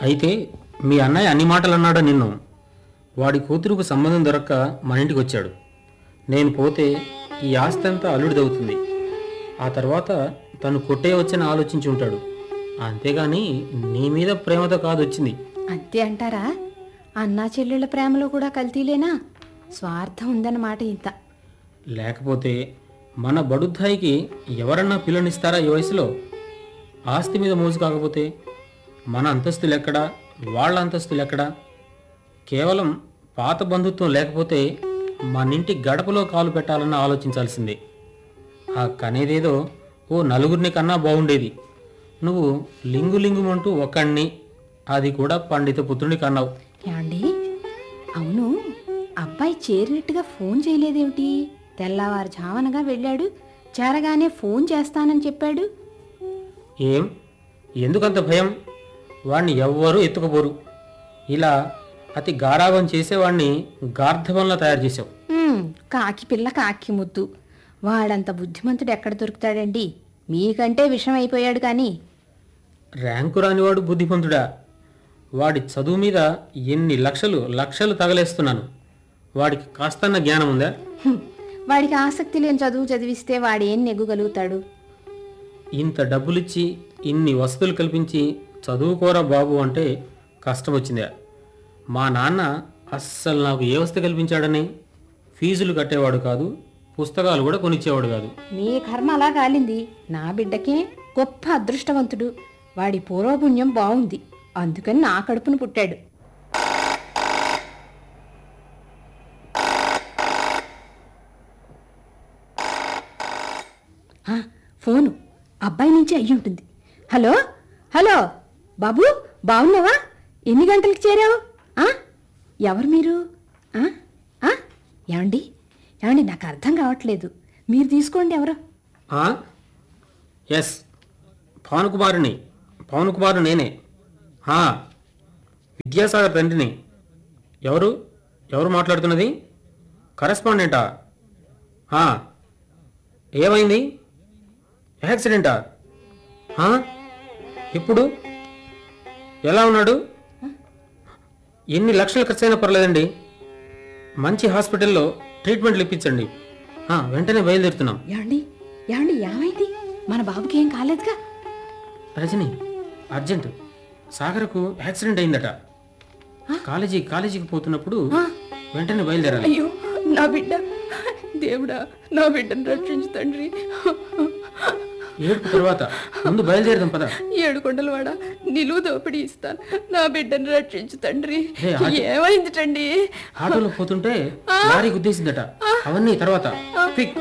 అయితే మీ అన్నయ్య అన్ని మాటలు అన్నాడా నిన్ను వాడి కూతురుకు సంబంధం దొరక్క మన ఇంటికి వచ్చాడు నేను పోతే ఈ ఆస్తి అంతా అల్లుడిదవుతుంది ఆ తర్వాత తను కొట్టేయవచ్చని ఆలోచించి ఉంటాడు అంతేగాని నీ మీద ప్రేమతో కాదు వచ్చింది అంతే అంటారా అన్నా చెల్లెళ్ళ ప్రేమలో కూడా కల్తీలేనా స్వార్థం ఉందన్నమాట ఇంత లేకపోతే మన బడుద్దాయికి ఎవరన్నా పిల్లనిస్తారా ఈ వయసులో ఆస్తి మీద మోజు కాకపోతే మన అంతస్తులు ఎక్కడా వాళ్ళ అంతస్తులు ఎక్కడా కేవలం పాత బంధుత్వం లేకపోతే మన ఇంటి గడపలో కాలు పెట్టాలన్న ఆలోచించాల్సిందే ఆ కనేదేదో ఓ నలుగురిని కన్నా బాగుండేది నువ్వు లింగు లింగుమంటూ ఒక్కడిని అది కూడా పండిత పుత్రుని కన్నావు ఏమండి అవును అబ్బాయి చేరినట్టుగా ఫోన్ చేయలేదేమిటి తెల్లవారుజామనగా వెళ్ళాడు చేరగానే ఫోన్ చేస్తానని చెప్పాడు ఏం ఎందుకంత భయం వాణ్ణి ఎవ్వరూ ఎత్తుకుపోరు ఇలా అతి గారాబం చేసేవాణ్ణి గార్ధవంలా తయారు చేసావు హ్మ్, కాకి పిల్ల కాకి ముద్దు వాడంత బుద్ధిమంతుడు ఎక్కడ దొరుకుతాడండి మీకంటే విషం అయిపోయాడు కానీ ర్యాంకు రానివాడు బుద్ధిమంతుడా వాడి చదువు మీద ఎన్ని లక్షలు లక్షలు తగలేస్తున్నాను వాడికి కాస్తన్న జ్ఞానం ఉందా హ్మ్, వాడికి ఆసక్తి లేని చదువు చదివిస్తే వాడేం నెగ్గగలుగుతాడు ఇంత డబ్బులిచ్చి ఇన్ని వసతులు కల్పించి చదువుకోరా బాబు అంటే కష్టం వచ్చిందా మా నాన్న అస్సలు నాకు ఏ వసతి కల్పించాడని ఫీజులు కట్టేవాడు కాదు పుస్తకాలు కూడా కొనిచ్చేవాడు కాదు మీ కర్మ అలా కాలింది నా బిడ్డకే గొప్ప అదృష్టవంతుడు వాడి పూర్వపుణ్యం బాగుంది అందుకని నా కడుపును పుట్టాడు ఆ, ఫోను అబ్బాయి నుంచి అయ్యి ఉంటుంది హలో హలో బాబు బాగున్నావా ఎన్ని గంటలకు చేరావు ఆ? ఎవరు మీరు ఆ? ఆ? ఏమండి ఏమండి నాకు అర్థం కావట్లేదు మీరు తీసుకోండి ఎవరు ఆ? ఎస్ పవన్ కుమారుని పవన్ కుమారు నేనే ఆ, విద్యాసాగర్ తండ్రిని ఎవరు ఎవరు మాట్లాడుతున్నది కరెస్పాండెంటా ఆ, ఏమైంది యాక్సిడెంటా ఆ? ఇప్పుడు ఎలా ఉన్నాడు ఎన్ని లక్షలు ఖర్చైనా పర్లేదండి మంచి హాస్పిటల్లో ట్రీట్మెంట్లు ఇప్పించండి ఆ, వెంటనే బయలుదేరుతున్నాం ఏమండి ఏమండి ఏమైంది మన బాబుకి ఏం కాలేదుగా రజని అర్జెంట్ సాగర్కు యాక్సిడెంట్ అయిందట కాలేజీ కాలేజీకి పోతున్నప్పుడు వెంటనే బయలుదేరాలి అయ్యో నా బిడ్డ దేవుడా నా బిడ్డను రక్షించు తండ్రి ఏడుపు తర్వాత ముందు బయలుదేరదాం పద ఏడు కొండలవాడ నిలువు దోపిడీ ఇస్తాను నా బిడ్డను రక్షించు తండ్రి హే, ఆట- ఏమైంది టండి ఆటోలో పోతుంటే లారీ గుద్దేసిందట అవన్నీ తర్వాత క్విక్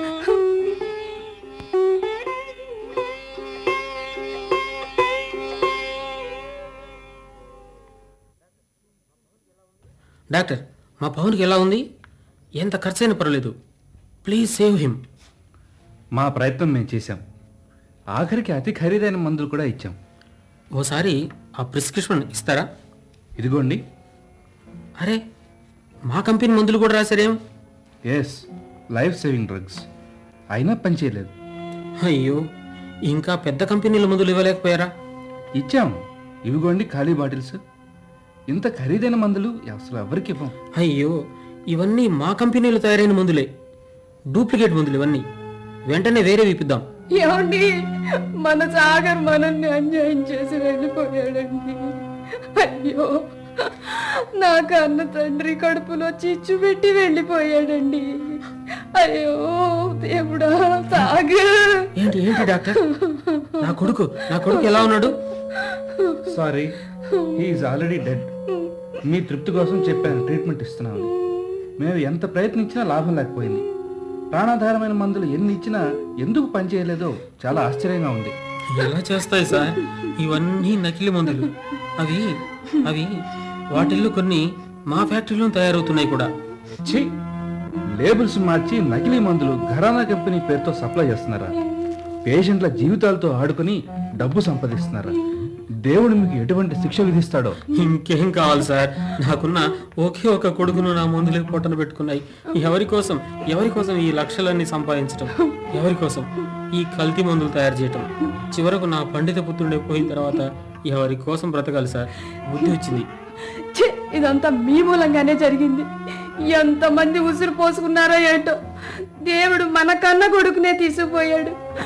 డాక్టర్ మా పవన్కి ఎలా ఉంది ఎంత ఖర్చైనా పర్వాలేదు ప్లీజ్ సేవ్ హిమ్ మా ప్రయత్నం మేము చేశాం ఆఖరికి అతి ఖరీదైన మందులు కూడా ఇచ్చాం ఓసారి ఆ ప్రిస్క్రిప్షన్ ఇస్తారా ఇదిగోండి అరే మా కంపెనీ మందులు కూడా రాశారేం ఎస్ లైఫ్ సేవింగ్ డ్రగ్స్ అయినా పనిచేయలేదు అయ్యో ఇంకా పెద్ద కంపెనీల మందులు ఇవ్వలేకపోయారా ఇచ్చాం ఇవిగోండి ఖాళీ బాటిల్స్ ఇంత ఖరీదైన మందులు అసలు ఎవరికి ఇవ్వం అయ్యో ఇవన్నీ మా కంపెనీలో తయారైన మందులే డూప్లికేట్ మందులు ఇవన్నీ వెంటనే వేరే విప్పిద్దాం ఏమండి మన సాగర్ మనల్ని అన్యాయం చేసి వెళ్ళిపోయాడండి అయ్యో నా కన్న తండ్రి కడుపులో చిచ్చు పెట్టి వెళ్ళిపోయాడండి అయ్యో దేవుడా సాగర్ ఏంటి ఏంటి డాక్టర్ నా కొడుకు నా కొడుకు ఎలా ఉన్నాడు సారీ ఈజ్ ఆల్రెడీ డెడ్ మీ తృప్తి కోసం చెప్పాను ట్రీట్మెంట్ ఇస్తున్నామని మేము ఎంత ప్రయత్నించినా లాభం లేకపోయింది ప్రాణాధారమైన మందులు ఎన్ని ఇచ్చినా ఎందుకు పనిచేయలేదో చాలా ఆశ్చర్యంగా ఉంది ఎలా చేస్తాయి సార్ ఇవన్నీ నకిలీ మందులు అవి అవి వాటిల్లో కొన్ని మా ఫ్యాక్టరీలో తయారవుతున్నాయి కూడా ఛీ లేబుల్స్ మార్చి నకిలీ మందులు ఘరానా కంపెనీ పేరుతో సప్లై చేస్తున్నారా పేషెంట్ల జీవితాలతో ఆడుకుని డబ్బు సంపాదిస్తున్నారా దేవుడు మీకు ఎటువంటి శిక్ష విధిస్తాడో ఇంకేం కావాలి సార్ నాకున్న ఒకే ఒక కొడుకును నా మందులే పొట్టన పెట్టుకున్నాయి ఎవరి కోసం ఎవరి కోసం ఈ లక్షలన్నీ సంపాదించటం ఎవరి కోసం ఈ కల్తీ మందులు తయారు చేయటం చివరకు నా పండిత పుత్రుడే పోయిన తర్వాత ఎవరి కోసం బ్రతకాలి సార్ బుద్ధి వచ్చింది ఛీ, ఇదంతా మీ మూలంగానే జరిగింది ఎంతమంది ఉసురు పోసుకున్నారో ఏంటో దేవుడు మన కన్న కొడుకునే తీసుకుపోయాడు